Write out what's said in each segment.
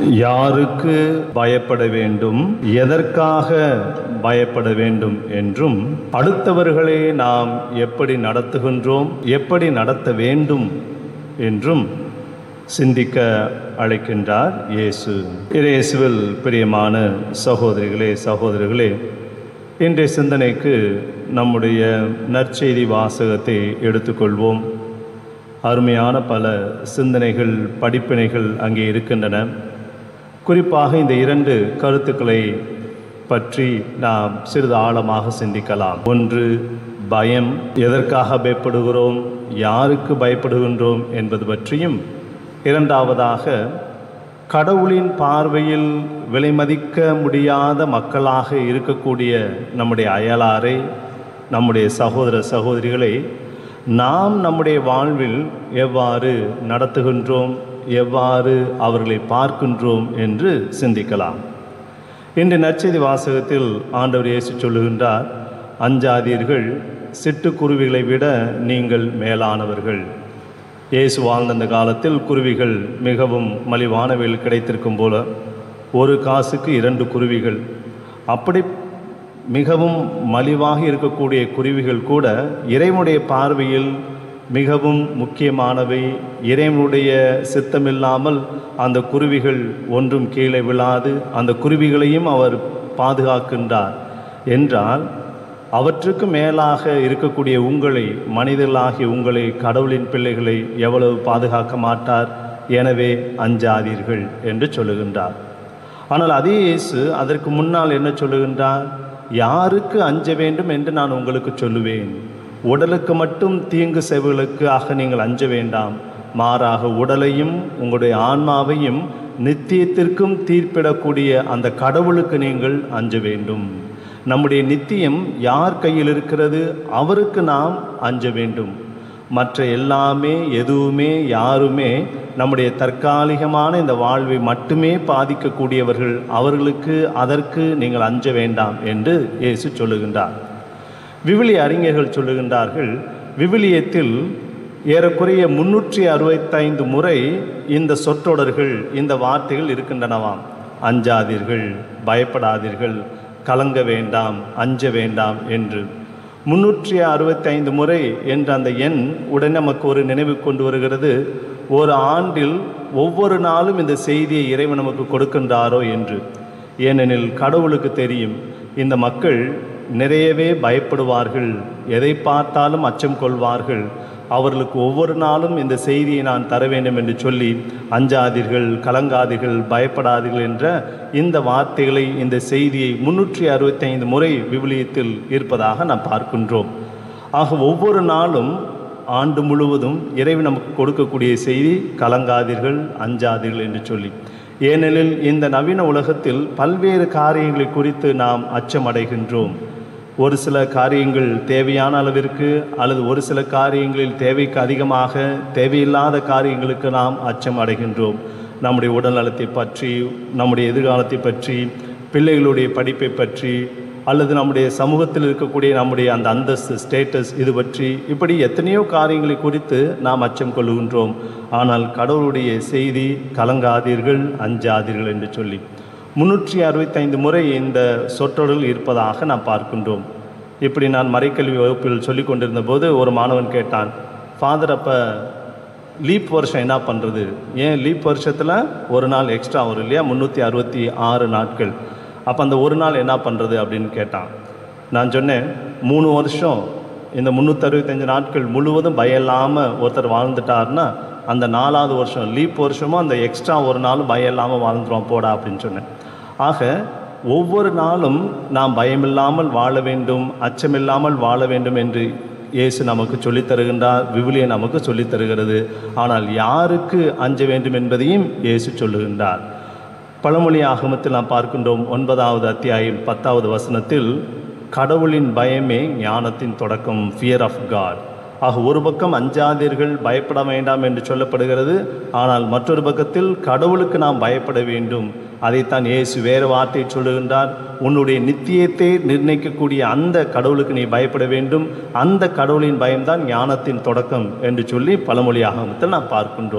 யாருக்கு பயப்பட வேண்டும் எதற்காக பயப்பட வேண்டும் என்றும் அடுத்தவர்களை நாம் எப்படி நடத்துகின்றோம் எப்படி நடத்த வேண்டும் என்றும் சிந்திக்க அழைக்கின்றார் இயேசு இயேசுவில் பிரியமான சகோதரிகளே சகோதரிகளே இன்றைய சிந்தனைக்கு நம்முடைய நற்செய்தி வாசகத்தை எடுத்துக்கொள்வோம் அருமையான பல சிந்தனைகள் படிப்பினைகள் அங்கே இருக்கின்றன குறிப்பாக இந்த இரண்டு கருத்துக்களை பற்றி நாம் சிறிது ஆழமாக சிந்திக்கலாம் ஒன்று பயம் எதற்காக பயப்படுகிறோம் யாருக்கு பயப்படுகின்றோம் என்பது பற்றியும் இரண்டாவதாக கடவுளின் பார்வையில் விலைமதிக்க முடியாத மக்களாக இருக்கக்கூடிய நம்முடைய அயலாரை நம்முடைய சகோதர சகோதரிகளை நாம் நம்முடைய வாழ்வில் எவ்வாறு நடத்துகின்றோம் எவ்வாறு அவர்களை பார்க்கின்றோம் என்று சிந்திக்கலாம் இன்று நற்செய்தி வாசகத்தில் ஆண்டவர் இயேசு சொல்லுகின்றார் அஞ்சாதீர்கள் சிட்டுக்குருவிகளை விட நீங்கள் மேலானவர்கள் இயேசு வாழ்ந்த அந்த காலத்தில் குருவிகள் மிகவும் மலிவானவைகள் கிடைத்திருக்கும் போல ஒரு காசுக்கு இரண்டு குருவிகள் அப்படி மிகவும் மலிவாக இருக்கக்கூடிய குருவிகள் கூட இறைவனுடைய பார்வையில் மிகவும் முக்கியமானவை இறைவனுடைய சித்தமில்லாமல் அந்த குருவிகள் ஒன்றும் கீழே விழாது அந்த குருவிகளையும் அவர் பாதுகாக்கின்றார் என்றால் அவற்றுக்கு மேலாக இருக்கக்கூடிய உங்களை மனிதர்களாகிய உங்களை கடவுளின் பிள்ளைகளை எவ்வளவு பாதுகாக்க மாட்டார் எனவே அஞ்சாதீர்கள் என்று சொல்லுகின்றார் ஆனால் அதே இயேசு அதற்கு முன்னால் என்ன சொல்லுகின்றார் யாருக்கு அஞ்ச வேண்டும் என்று நான் உங்களுக்கு சொல்லுவேன் உடலுக்கு மட்டும் தீங்கு செய்வர்களுக்கு ஆக நீங்கள் அஞ்ச வேண்டாம் மாறாக உடலையும் உங்களுடைய ஆன்மாவையும் நித்தியத்திற்கும் தீர்ப்பிடக்கூடிய அந்த கடவுளுக்கு நீங்கள் அஞ்ச வேண்டும் நம்முடைய நித்தியம் யார் கையில் இருக்கிறது அவருக்கு நாம் அஞ்ச வேண்டும் மற்ற எல்லாமே எதுவுமே யாருமே நம்முடைய தற்காலிகமான இந்த வாழ்வை மட்டுமே பாதிக்கக்கூடியவர்கள் அவர்களுக்கு அதற்கு நீங்கள் அஞ்ச வேண்டாம் என்று இயேசு சொல்லுகின்றார் விவிலிய அறிஞர்கள் சொல்லுகின்றார்கள் விவிலியத்தில் ஏறக்குறைய முன்னூற்றி அறுபத்தைந்து முறை இந்த சொற்றொடர்கள் இந்த வார்த்தைகள் இருக்கின்றனவாம் அஞ்சாதீர்கள் பயப்படாதீர்கள் கலங்க வேண்டாம் அஞ்ச வேண்டாம் என்று முன்னூற்றி அறுபத்தைந்து முறை என்ற அந்த எண் உடனே நமக்கு ஒரு நினைவு கொண்டு வருகிறது ஒரு ஆண்டில் ஒவ்வொரு நாளும் இந்த செய்தியை இறைவன் நமக்கு கொடுக்கின்றாரோ என்று ஏனெனில் கடவுளுக்கு தெரியும் இந்த மக்கள் நிறையவே பயப்படுவார்கள் எதை பார்த்தாலும் அச்சம் கொள்வார்கள் அவர்களுக்கு ஒவ்வொரு நாளும் இந்த செய்தியை நான் தர வேண்டும் என்று சொல்லி அஞ்சாதீர்கள் கலங்காதீர்கள் பயப்படாதீர்கள் என்ற இந்த வார்த்தைகளை இந்த செய்தியை முன்னூற்றி அறுபத்தைந்து முறை விவிலியத்தில் இருப்பதாக நாம் பார்க்கின்றோம் ஆக ஒவ்வொரு நாளும் ஆண்டு முழுவதும் இறைவன் நமக்கு கொடுக்கக்கூடிய செய்தி கலங்காதீர்கள் அஞ்சாதீர்கள் என்று சொல்லி ஏனெனில் இந்த நவீன உலகத்தில் பல்வேறு காரியங்களை குறித்து நாம் அச்சமடைகின்றோம் ஒரு சில காரியங்கள் தேவையான அளவிற்கு அல்லது ஒரு சில காரியங்களில் தேவைக்கு அதிகமாக தேவையில்லாத காரியங்களுக்கு நாம் அச்சம் அடைகின்றோம் நம்முடைய உடல் நலத்தை பற்றி நம்முடைய எதிர்காலத்தை பற்றி பிள்ளைகளுடைய படிப்பை பற்றி அல்லது நம்முடைய சமூகத்தில் இருக்கக்கூடிய நம்முடைய அந்த அந்தஸ்து ஸ்டேட்டஸ் இது பற்றி இப்படி எத்தனையோ காரியங்களை குறித்து நாம் அச்சம் கொள்கின்றோம் ஆனால் கடவுளுடைய செய்தி கலங்காதீர்கள் அஞ்சாதீர்கள் என்று சொல்லி முன்னூற்றி அறுபத்தைந்து முறை இந்த சொற்றொடர்கள் இருப்பதாக நாம் பார்க்கின்றோம் இப்படி நான் மறைக்கல்வி வகுப்பில் சொல்லி கொண்டிருந்த போது ஒரு மாணவன் கேட்டான் ஃபாதர் அப்போ லீப் வருஷம் என்ன பண்ணுறது ஏன் லீப் வருஷத்தில் ஒரு நாள் எக்ஸ்ட்ரா வரும் இல்லையா முந்நூற்றி அறுபத்தி ஆறு நாட்கள் அப்போ அந்த ஒரு நாள் என்ன பண்ணுறது அப்படின்னு கேட்டான் நான் சொன்னேன் மூணு வருஷம் இந்த முந்நூற்றறுபத்தஞ்சு நாட்கள் முழுவதும் பயம் இல்லாமல் ஒருத்தர் வாழ்ந்துட்டார்னா அந்த நாலாவது வருஷம் லீப் வருஷமும் அந்த எக்ஸ்ட்ரா ஒரு நாளும் பயம் இல்லாமல் வாழ்ந்துருவோம் போடா அப்படின்னு சொன்னேன் ஆக ஒவ்வொரு நாளும் நாம் பயமில்லாமல் வாழ வேண்டும் அச்சமில்லாமல் வாழ வேண்டும் என்று இயேசு நமக்கு சொல்லித் தருகின்றார் விவிலியம் நமக்கு சொல்லித் தருகிறது ஆனால் யாருக்கு அஞ்ச வேண்டும் என்பதையும் இயேசு சொல்லுகின்றார் பழமொழி ஆகமத்தில் நாம் பார்க்கின்றோம் ஒன்பதாவது அத்தியாயம் பத்தாவது வசனத்தில் கடவுளின் பயமே ஞானத்தின் தொடக்கம் ஃபியர் ஆஃப் காட் ஆக ஒரு பக்கம் அஞ்சாதீர்கள் பயப்பட வேண்டாம் என்று சொல்லப்படுகிறது ஆனால் மற்றொரு பக்கத்தில் கடவுளுக்கு நாம் பயப்பட வேண்டும் அதைத்தான் இயேசு வேறு வார்த்தை சொல்லுகின்றார் உன்னுடைய நித்தியத்தை நிர்ணயிக்கக்கூடிய அந்த கடவுளுக்கு நீ பயப்பட வேண்டும் அந்த கடவுளின் பயம்தான் ஞானத்தின் தொடக்கம் என்று சொல்லி பழமொழி ஆகமத்தில் நாம் பார்க்கின்றோம்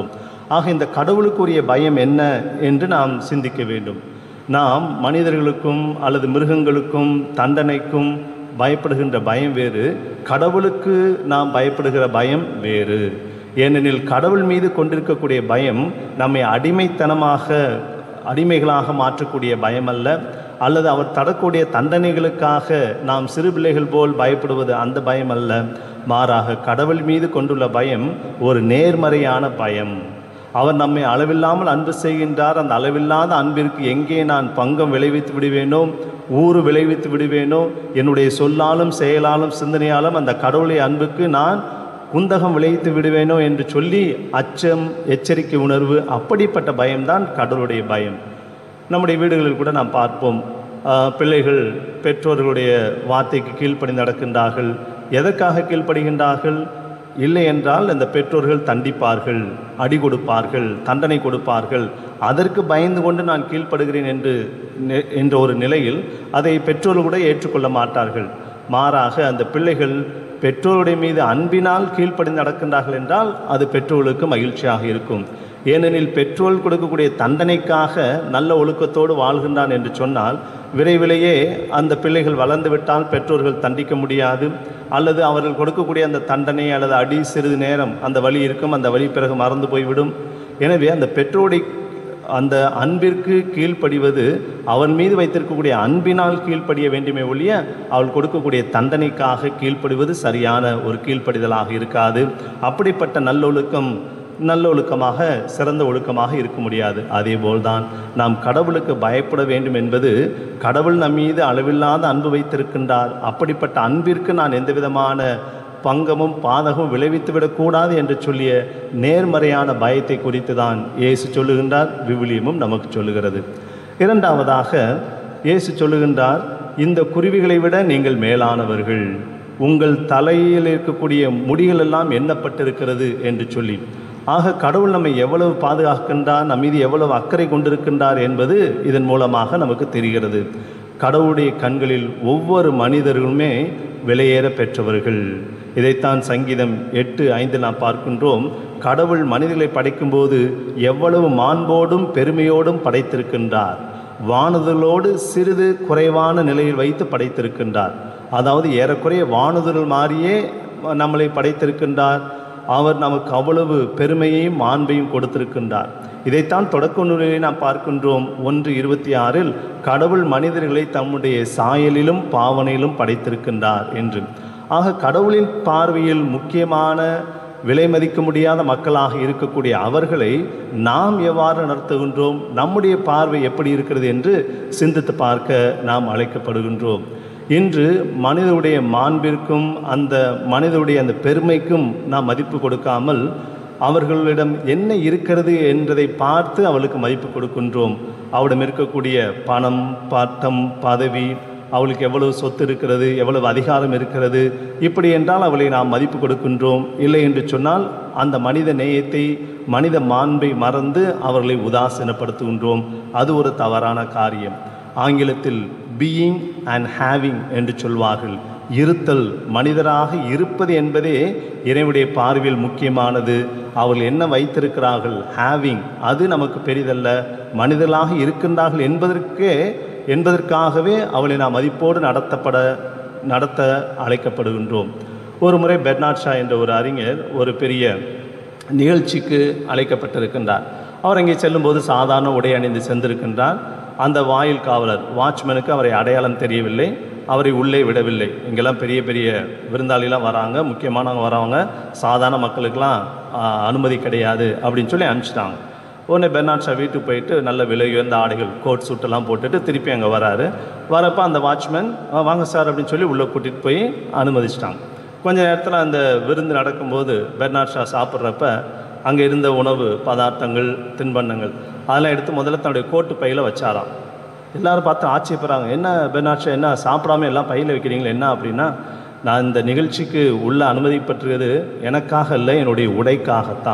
ஆக இந்த கடவுளுக்குரிய பயம் என்ன என்று நாம் சிந்திக்க வேண்டும் நாம் மனிதர்களுக்கும் அல்லது மிருகங்களுக்கும் தண்டனைக்கும் பயப்படுகின்ற பயம் வேறு கடவுளுக்கு நாம் பயப்படுகிற பயம் வேறு ஏனெனில் கடவுள் மீது கொண்டிருக்கக்கூடிய பயம் நம்மை அடிமைத்தனமாக அடிமைகளாக மாற்றக்கூடிய பயம் அல்ல அல்லது அவர் தரக்கூடிய தண்டனைகளுக்காக நாம் சிறு பிள்ளைகள் போல் பயப்படுவது அந்த பயம் அல்ல மாறாக கடவுள் மீது கொண்டுள்ள பயம் ஒரு நேர்மறையான பயம் அவர் நம்மை அளவில்லாமல் அன்பு செய்கின்றார் அந்த அளவில்லாத அன்பிற்கு எங்கே நான் பங்கம் விளைவித்து விடுவேனோ ஊறு விளைவித்து விடுவேனோ என்னுடைய சொல்லாலும் செயலாலும் சிந்தனையாலும் அந்த கடவுளை அன்புக்கு நான் குந்தகம் விளைவித்து விடுவேனோ என்று சொல்லி அச்சம் எச்சரிக்கை உணர்வு அப்படிப்பட்ட பயம்தான் கடவுளுடைய பயம் நம்முடைய வீடுகளில் கூட நாம் பார்ப்போம் ஆஹ், பிள்ளைகள் பெற்றோர்களுடைய வார்த்தைக்கு கீழ்ப்படி நடக்கின்றார்கள் எதற்காக கீழ்ப்படுகின்றார்கள் இல்லை என்றால் அந்த பெற்றோர்கள் தண்டிப்பார்கள் அடி கொடுப்பார்கள் தண்டனை கொடுப்பார்கள் அதற்கு பயந்து கொண்டு நான் கீழ்ப்படுகிறேன் என்று நெ- என்ற ஒரு நிலையில் அதை பெற்றோர்கள் கூட ஏற்றுக்கொள்ள மாட்டார்கள் மாறாக அந்த பிள்ளைகள் பெற்றோருடைய மீது அன்பினால் கீழ்ப்படிந்து நடக்கின்றார்கள் என்றால் அது பெற்றோர்களுக்கு மகிழ்ச்சியாக இருக்கும் ஏனெனில் பெற்றோர் கொடுக்கக்கூடிய தண்டனைக்காக நல்ல ஒழுக்கத்தோடு வாழ்கின்றான் என்று சொன்னால் விரைவிலேயே அந்த பிள்ளைகள் வளர்ந்து விட்டால் பெற்றோர்கள் தண்டிக்க முடியாது அல்லது அவர்கள் கொடுக்கக்கூடிய அந்த தண்டனை அல்லது அடி சிறிது நேரம் அந்த வழி இருக்கும் அந்த வழி பிறகு மறந்து போய்விடும் எனவே அந்த பெற்றோரை அந்த அன்பிற்கு கீழ்ப்படிவது அவன் மீது வைத்திருக்கக்கூடிய அன்பினால் கீழ்ப்படிய வேண்டுமே ஒழிய அவள் கொடுக்கக்கூடிய தண்டனைக்காக கீழ்ப்படிவது சரியான ஒரு கீழ்ப்படிதலாக இருக்காது அப்படிப்பட்ட நல்லொழுக்கம் நல்லொழுக்கமாக சிறந்த ஒழுக்கமாக இருக்க முடியாது அதேபோல்தான் நாம் கடவுளுக்கு பயப்பட வேண்டும் என்பது கடவுள் நம் மீது அளவில்லாத அன்பு வைத்திருக்கின்றார் அப்படிப்பட்ட அன்பிற்கு நான் எந்த விதமான பங்கமும் பாதகமும் விளைவித்து விடக்கூடாது என்று சொல்லிய நேர்மறையான பயத்தை குறித்து தான் இயேசு சொல்லுகின்றார் விவிலியமும் நமக்கு சொல்லுகிறது இரண்டாவதாக இயேசு சொல்லுகின்றார் இந்த குருவிகளை விட நீங்கள் மேலானவர்கள் உங்கள் தலையில் இருக்கக்கூடிய முடிகள் எல்லாம் எண்ணப்பட்டிருக்கிறது என்று சொல்லி ஆக கடவுள் நம்மை எவ்வளவு பாதுகாக்கின்றார் நம் மீது எவ்வளவு அக்கறை கொண்டிருக்கின்றார் என்பது இதன் மூலமாக நமக்கு தெரிகிறது கடவுளுடைய கண்களில் ஒவ்வொரு மனிதர்களுமே விலையேற பெற்றவர்கள் இதைத்தான் சங்கீதம் எட்டு ஐந்து நாம் பார்க்கின்றோம் கடவுள் மனிதர்களை படைக்கும்போது எவ்வளவு மாண்போடும் பெருமையோடும் படைத்திருக்கின்றார் வானுதலோடு சிறிது குறைவான நிலையில் வைத்து படைத்திருக்கின்றார் அதாவது ஏறக்குறைய வானுதல் மாதிரியே நம்மளை படைத்திருக்கின்றார் அவர் நமக்கு அவ்வளவு பெருமையையும் மாண்பையும் கொடுத்திருக்கின்றார் இதைத்தான் தொடக்க நூலிலே நாம் பார்க்கின்றோம் ஒன்று இருபத்தி ஆறில் கடவுள் மனிதர்களை தம்முடைய சாயலிலும் பாவனையிலும் படைத்திருக்கின்றார் என்று ஆக கடவுளின் பார்வையில் முக்கியமான விலை மதிக்க முடியாத மக்களாக இருக்கக்கூடிய அவர்களை நாம் எவ்வாறு நடத்துகின்றோம் நம்முடைய பார்வை எப்படி இருக்கிறது என்று சிந்தித்து பார்க்க நாம் அழைக்கப்படுகின்றோம் இன்று மனிதனுடைய மாண்பிற்கும் அந்த மனிதனுடைய அந்த பெருமைக்கும் நாம் மதிப்பு கொடுக்காமல் அவர்களிடம் என்ன இருக்கிறது என்பதை பார்த்து அவளுக்கு மதிப்பு கொடுக்கின்றோம் அவளிடம் இருக்கக்கூடிய பணம் பட்டம் பதவி அவளுக்கு எவ்வளவு சொத்து இருக்கிறது எவ்வளவு அதிகாரம் இருக்கிறது இப்படி என்றால் அவளை நாம் மதிப்பு கொடுக்கின்றோம் இல்லை என்று சொன்னால் அந்த மனித நேயத்தை மனித மாண்பை மறந்து அவர்களை உதாசீனப்படுத்துகின்றோம் அது ஒரு தவறான காரியம் ஆங்கிலத்தில் பீயிங் அண்ட் ஹேவிங் என்று சொல்வார்கள் இருத்தல் மனிதராக இருப்பது என்பதே இறைவனுடைய பார்வையில் முக்கியமானது அவர்கள் என்ன வைத்திருக்கிறார்கள் ஹேவிங் அது நமக்கு பெரிதல்ல மனிதர்களாக இருக்கின்றார்கள் என்பதற்கே என்பதற்காகவே அவளை நாம் மதிப்போடு நடத்தப்பட நடத்த அழைக்கப்படுகின்றோம் ஒரு முறை பெர்னாட் ஷா என்ற ஒரு அறிஞர் ஒரு பெரிய நிகழ்ச்சிக்கு அழைக்கப்பட்டிருக்கின்றார் அவர் அங்கே செல்லும்போது சாதாரண உடை அணிந்து சென்றிருக்கின்றார் அந்த வாயில் காவலர் வாட்ச்மேனுக்கு அவரை அடையாளம் தெரியவில்லை அவரை உள்ளே விடவில்லை இங்கெல்லாம் பெரிய பெரிய விருந்தாளிலாம் வராங்க முக்கியமானவங்க வரவங்க சாதாரண மக்களுக்கெல்லாம் ஆ, அனுமதி கிடையாது அப்படின்னு சொல்லி அனுப்பிச்சிட்டாங்க உடனே பெர்னாட் ஷா வீட்டுக்கு போயிட்டு நல்ல விலை உயர்ந்த ஆடைகள் கோட் சூட்டெல்லாம் போட்டுட்டு திருப்பி அங்கே வராரு வரப்போ அந்த வாட்ச்மேன் "ஆ, வாங்க சார் அப்படின்னு சொல்லி உள்ளே கூட்டிகிட்டு போய் அனுமதிச்சிட்டாங்க கொஞ்ச நேரத்தில் அந்த விருந்து நடக்கும்போது பெர்னாட் ஷா சாப்பிட்றப்ப அங்கே இருந்த உணவு பதார்த்தங்கள் தின்பண்டங்கள் அதெல்லாம் எடுத்து முதல்ல தன்னுடைய கோட்டு பையில் வச்சாராம் எல்லாரும் பார்த்து ஆச்சரியப்படுறாங்க என்ன பெர்னாட் ஷா என்ன சாப்பிடாம எல்லாம் பையில் வைக்கிறீங்களா என்ன அப்படின்னா நான் இந்த நிகழ்ச்சிக்கு உள்ள அனுமதி பெற்றது எனக்காக இல்லை என்னுடைய உடைக்காகத்தான்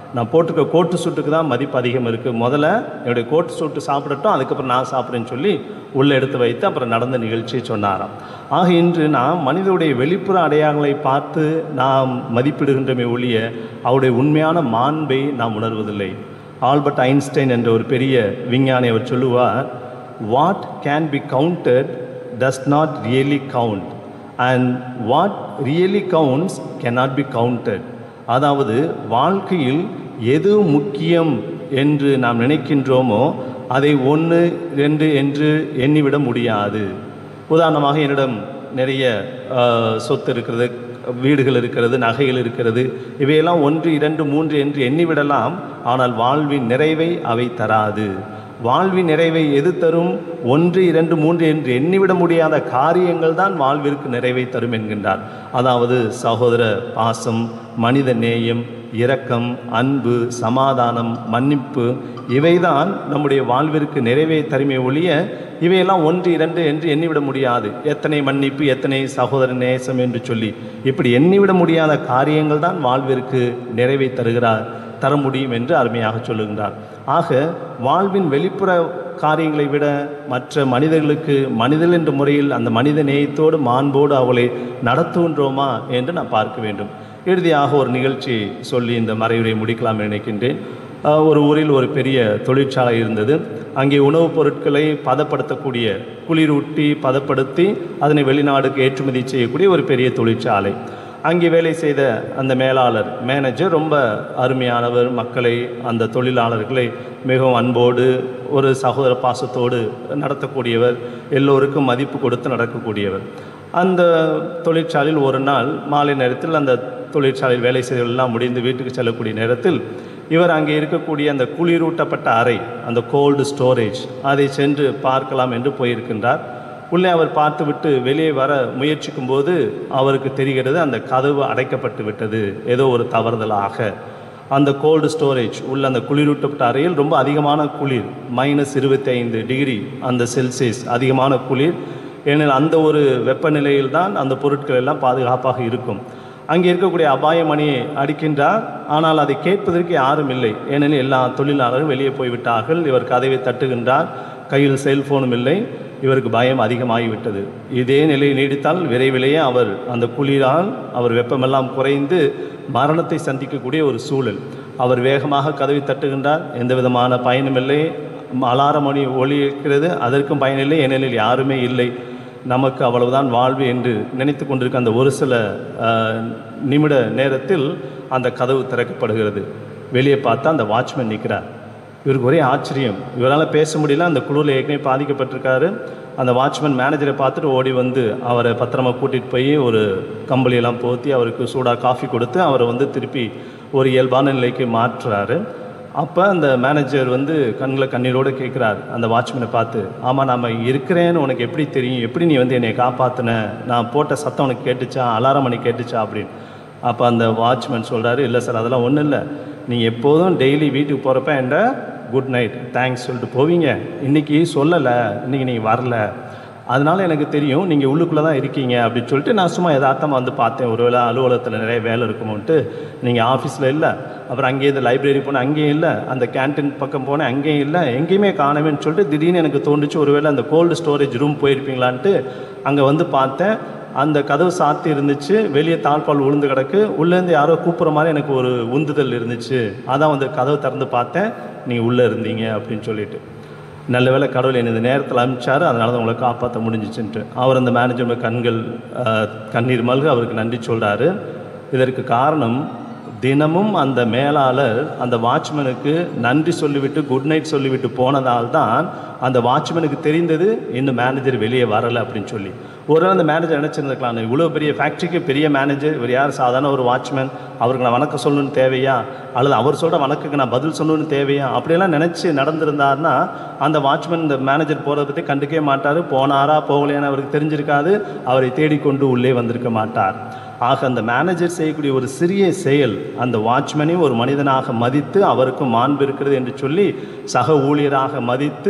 நான் போட்டுக்க கோட்டு சூட்டுக்கு தான் மதிப்பு அதிகம் இருக்குது முதல்ல என்னுடைய கோட்டு சூட்டு சாப்பிடட்டும் அதுக்கப்புறம் நான் சாப்பிட்றேன்னு சொல்லி உள்ளே எடுத்து வைத்து அப்புறம் நடந்த நிகழ்ச்சியை சொன்னாராம் ஆக இன்று நாம் மனிதனுடைய வெளிப்புற அடையாளங்களை பார்த்து நாம் மதிப்பிடுகின்றமே ஒழிய அவருடைய உண்மையான மாண்பை நாம் உணர்வதில்லை ஆல்பர்ட் ஐன்ஸ்டைன் என்ற ஒரு பெரிய விஞ்ஞானி அவர் சொல்லுவார் what can be counted does not really count and what really counts cannot be counted அதாவது வாழ்க்கையில் எது முக்கியம் என்று நாம் நினைக்கின்றோமோ அதை ஒன்று ரெண்டு என்று எண்ணிவிட முடியாது உதாரணமாக என்னிடம் நிறைய ஆஹ், சொத்து இருக்கிறது வீடுகள் இருக்கிறது நகைகள் இருக்கிறது இவையெல்லாம் ஒன்று இரண்டு மூன்று என்று எண்ணிவிடலாம் ஆனால் வாழ்வின் நிறைவை அவை தராது வாழ்வின் நிறைவை எது தரும் ஒன்று இரண்டு மூன்று என்று எண்ணிவிட முடியாத காரியங்கள் தான் வாழ்விற்கு நிறைவை தரும் என்கின்றார் அதாவது சகோதர பாசம் மனித நேயம் இரக்கம் அன்பு சமாதானம் மன்னிப்பு இவைதான் நம்முடைய வாழ்விற்கு நிறைவை தருமே ஒழிய இவையெல்லாம் ஒன்று இரண்டு என்று எண்ணிவிட முடியாது எத்தனை மன்னிப்பு எத்தனை சகோதர நேசம் என்று சொல்லி இப்படி எண்ணிவிட முடியாத காரியங்கள் தான் வாழ்விற்கு நிறைவை தருகிறார் தர முடியும் என்று அருமையாக சொல்லுகின்றார் ஆக வாழ்வின் வெளிப்புற காரியங்களை விட மற்ற மனிதர்களுக்கு மனிதன் என்ற முறையில் அந்த மனித நேயத்தோடு மாண்போடு அவளை நடத்துகின்றோமா என்று நான் பார்க்க வேண்டும் இறுதியாக ஒரு நிகழ்ச்சி சொல்லி இந்த மறைவுரை முடிக்கலாம் என்று நினைக்கின்றேன் அஹ், ஒரு ஊரில் ஒரு பெரிய தொழிற்சாலை இருந்தது அங்கே உணவுப் பொருட்களை பதப்படுத்தக்கூடிய குளிரூட்டி பதப்படுத்தி அதனை வெளிநாடுக்கு ஏற்றுமதி செய்யக்கூடிய ஒரு பெரிய தொழிற்சாலை அங்கே வேலை செய்த அந்த மேலாளர் மேனேஜர் ரொம்ப அருமையானவர் மக்களை அந்த தொழிலாளர்களை மிகவும் அன்போடு ஒரு சகோதர பாசத்தோடு நடத்தக்கூடியவர் எல்லோருக்கும் மதிப்பு கொடுத்து நடக்கக்கூடியவர் அந்த தொழிற்சாலையில் ஒரு நாள் மாலை நேரத்தில் அந்த தொழிற்சாலையில் வேலை செய்தவெல்லாம் முடிந்து வீட்டுக்கு செல்லக்கூடிய நேரத்தில் இவர் அங்கே இருக்கக்கூடிய அந்த குளிரூட்டப்பட்ட அறை அந்த கோல்டு ஸ்டோரேஜ் அதை சென்று பார்க்கலாம் என்று போயிருக்கின்றார் உள்ளே அவர் பார்த்துவிட்டு வெளியே வர முயற்சிக்கும் போது அவருக்கு தெரிகிறது அந்த கதவு அடைக்கப்பட்டு விட்டது ஏதோ ஒரு தவறுதலாக அந்த கோல்டு ஸ்டோரேஜ் உள்ள அந்த குளிரூட்டப்பட்ட அறையில் ரொம்ப அதிகமான குளிர் மைனஸ் இருபத்தி ஐந்து டிகிரி அந்த செல்சியஸ் அதிகமான குளிர் ஏனெனில் அந்த ஒரு வெப்பநிலையில் தான் அந்த பொருட்கள் எல்லாம் பாதுகாப்பாக இருக்கும் அங்கே இருக்கக்கூடிய அபாய மணியை அடிக்கின்றார் ஆனால் அதை கேட்பதற்கு யாரும் இல்லை ஏனெனில் எல்லா தொழிலாளரும் வெளியே போய்விட்டார்கள் இவர் கதவை தட்டுகின்றார் கையில் செல்போனும் இல்லை இவருக்கு பயம் அதிகமாகிவிட்டது இதே நிலை நீடித்தால் விரைவிலேயே அவர் அந்த குளிரால் அவர் வெப்பமெல்லாம் குறைந்து மரணத்தை சந்திக்கக்கூடிய ஒரு சூழல் அவர் வேகமாக கதவை தட்டுகின்றார் எந்த விதமான பயனுமில்லை அலார மணி ஒலி இருக்கிறது அதற்கும் பயனில்லை ஏனெனில் யாருமே இல்லை நமக்கு அவ்வளவுதான் வாழ்வு என்று நினைத்து கொண்டிருக்க அந்த ஒரு சில அஹ், நிமிட நேரத்தில் அந்த கதவு திறக்கப்படுகிறது வெளியே பார்த்தா அந்த வாட்ச்மேன் நிற்கிறார் இவருக்கு ஒரே ஆச்சரியம் இவரால் பேச முடியல அந்த குழுவில் ஏற்கனவே பாதிக்கப்பட்டிருக்காரு அந்த வாட்ச்மேன் மேனேஜரை பார்த்துட்டு ஓடி வந்து அவரை பத்திரமா கூட்டிகிட்டு போய் ஒரு கம்பளியெல்லாம் போத்தி அவருக்கு சூடாக காஃபி கொடுத்து அவரை வந்து திருப்பி ஒரு இயல்பான நிலைக்கு மாற்றுறாரு அப்போ அந்த மேனேஜர் வந்து கண்ணில் கண்ணீரோடு கேட்குறாரு அந்த வாட்ச்மேனை பார்த்து ஆமாம் நாம் இருக்கிறேன்னு உனக்கு எப்படி தெரியும் எப்படி நீ வந்து என்னை காப்பாற்றின நான் போட்ட சத்தம் உனக்கு கேட்டுச்சா அலாரம் மணி கேட்டுச்சா அப்படின்னு அப்போ அந்த வாட்ச்மேன் சொல்கிறாரு இல்லை சார் அதெல்லாம் ஒன்றும் இல்லை நீங்கள் எப்போதும் டெய்லி வீட்டுக்கு போகிறப்ப என்கிட்ட குட் நைட் தேங்க்ஸ் சொல்லிட்டு போவீங்க இன்றைக்கி சொல்லலை இன்றைக்கி நீங்கள் வரல அதனால எனக்கு தெரியும் நீங்கள் உள்ளுக்குள்ளே தான் இருக்கீங்க அப்படின்னு சொல்லிட்டு நான் சும்மா யதார்த்தமாக வந்து பார்த்தேன் ஒருவேளை அலுவலகத்தில் நிறைய வேலை இருக்குமோன்ட்டு நீங்கள் ஆஃபீஸில் இல்லை அப்புறம் அங்கேயே இந்த லைப்ரரி போனேன் அங்கேயும் இல்லை அந்த கேன்டீன் பக்கம் போனேன் அங்கேயும் இல்லை எங்கேயுமே காணவேன்னு சொல்லிட்டு திடீர்னு எனக்கு தோணுச்சு ஒருவேளை அந்த கோல்டு ஸ்டோரேஜ் ரூம் போயிருப்பீங்களான்ட்டு அங்கே வந்து பார்த்தேன் அந்த கதவு சாத்தி இருந்துச்சு வெளியே தாழ்பால் விழுந்து கிடக்கு உள்ளேருந்து யாரோ கூப்பிட்ற மாதிரி எனக்கு ஒரு உந்துதல் இருந்துச்சு அதான் வந்து கதவு திறந்து பார்த்தேன் நீங்கள் உள்ளே இருந்தீங்க அப்படின்னு சொல்லிட்டு நல்ல வேளை கடவுள் என்னை இந்த நேரத்தில் அனுப்பிச்சாரு அதனால தான் உங்களை காப்பாற்ற முடிஞ்சிச்சுன்ட்டு அவர் அந்த மேனேஜர் கண்கள் அஹ், கண்ணீர் மல்க அவருக்கு நன்றி சொல்கிறாரு இதற்கு காரணம் தினமும் அந்த மேலாளர் அந்த வாட்ச்மேனுக்கு நன்றி சொல்லிவிட்டு குட் நைட் சொல்லிவிட்டு போனதால் தான் அந்த வாட்ச்மேனுக்கு தெரிந்தது இன்னும் மேனேஜர் வெளியே வரலை அப்படின்னு சொல்லி ஒரு நாள் அந்த மேனேஜர் நினச்சிருந்துருக்கலாம் இவ்வளோ பெரிய ஃபேக்ட்ரிக்கு பெரிய மேனேஜர் இவர் யார் சாதாரண ஒரு வாட்ச்மேன் அவருக்கு நான் வணக்கம் சொல்லணும்னு தேவையா அல்லது அவர் சொல்கிற வணக்கத்துக்கு நான் பதில் சொல்லணும்னு தேவையா அப்படியெல்லாம் நினச்சி நடந்திருந்தாருன்னா அந்த வாட்ச்மேன் இந்த மேனேஜர் போகிறத பற்றி கண்டுக்கவே மாட்டார் போனாரா போகலையான்னு அவருக்கு தெரிஞ்சிருக்காது அவரை தேடிக்கொண்டு உள்ளே வந்திருக்க மாட்டார் ஆக அந்த மேனேஜர் செய்யக்கூடிய ஒரு சிறிய செயல் அந்த வாட்ச்மேனையும் ஒரு மனிதனாக மதித்து அவருக்கும் மாண்பு இருக்கிறது என்று சொல்லி சக ஊழியராக மதித்து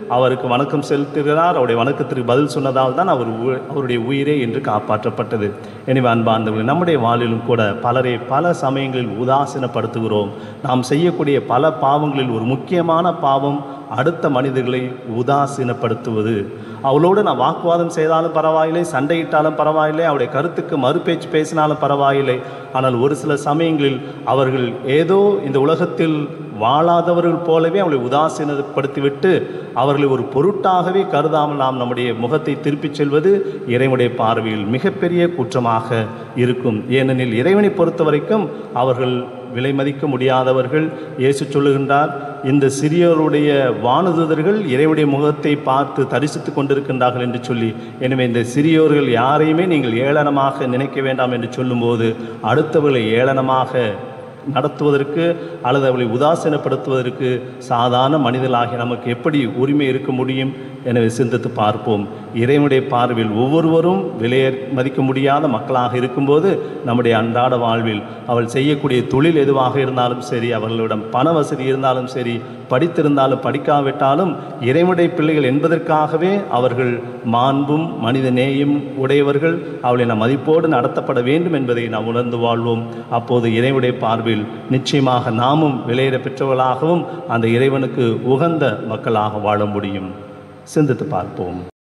அவருக்கு வணக்கம் செலுத்துகிறார் அவருடைய வணக்கத்திற்கு பதில் சொன்னதால் தான் அவர் உ- அவருடைய உயிரே என்று காப்பாற்றப்பட்டது எனவே அன்பார்ந்தவர்கள் நம்முடைய வாழ்விலும் கூட பலரை பல சமயங்களில் உதாசீனப்படுத்துகிறோம் நாம் செய்யக்கூடிய பல பாவங்களில் ஒரு முக்கியமான பாவம் அடுத்த மனிதர்களை உதாசீனப்படுத்துவது அவளோடு நான் வாக்குவாதம் செய்தாலும் பரவாயில்லை சண்டையிட்டாலும் பரவாயில்லை அவருடைய கருத்துக்கு மறுபேச்சு பேசினாலும் பரவாயில்லை ஆனால் ஒரு சில சமயங்களில் அவர்கள் ஏதோ இந்த உலகத்தில் வாழாதவர்கள் போலவே அவளை உதாசீனப்படுத்திவிட்டு அவர்களை ஒரு பொருட்டாகவே கருதாமல் நாம் நம்முடைய முகத்தை திருப்பிச் செல்வது இறைவனுடைய பார்வையில் மிகப்பெரிய குற்றமாக இருக்கும் ஏனெனில் இறைவனை பொறுத்த வரைக்கும் அவர்கள் விலை மதிக்க முடியாதவர்கள் இயேசு சொல்லுகின்றார் இந்த சிறியோருடைய வானதூதர்கள் இறைவனுடைய முகத்தை பார்த்து தரிசித்து கொண்டிருக்கின்றார்கள் என்று சொல்லி எனவே இந்த சிறியோர்கள் யாரையுமே நீங்கள் ஏளனமாக நினைக்க வேண்டாம் என்று சொல்லும்போது அடுத்தவர்களை ஏளனமாக நடத்துவதற்கு அல்லது அவளை உதாசீனப்படுத்துவதற்கு சாதாரண மனிதர்களாகிய நமக்கு எப்படி உரிமை இருக்க முடியும் எனவே சிந்தித்து பார்ப்போம் இறைவனுடைய பார்வையில் ஒவ்வொருவரும் விலைய மதிக்க முடியாத மக்களாக இருக்கும்போது நம்முடைய அன்றாட வாழ்வில் அவள் செய்யக்கூடிய தொழில் எதுவாக இருந்தாலும் சரி அவர்களிடம் பண வசதி இருந்தாலும் சரி படித்திருந்தாலும் படிக்காவிட்டாலும் இறைவனுடைய பிள்ளைகள் என்பதற்காகவே அவர்கள் மாண்பும் மனித நேயம் உடையவர்கள் அவளை நம் மதிப்போடு நடத்தப்பட வேண்டும் என்பதை நாம் உணர்ந்து வாழ்வோம் அப்போது இறைவனுடைய பார்வையில் நிச்சயமாக நாமும் விலையிட பெற்றவர்களாகவும் அந்த இறைவனுக்கு உகந்த மக்களாக வாழ முடியும் சிந்தித்து பார்ப்போம்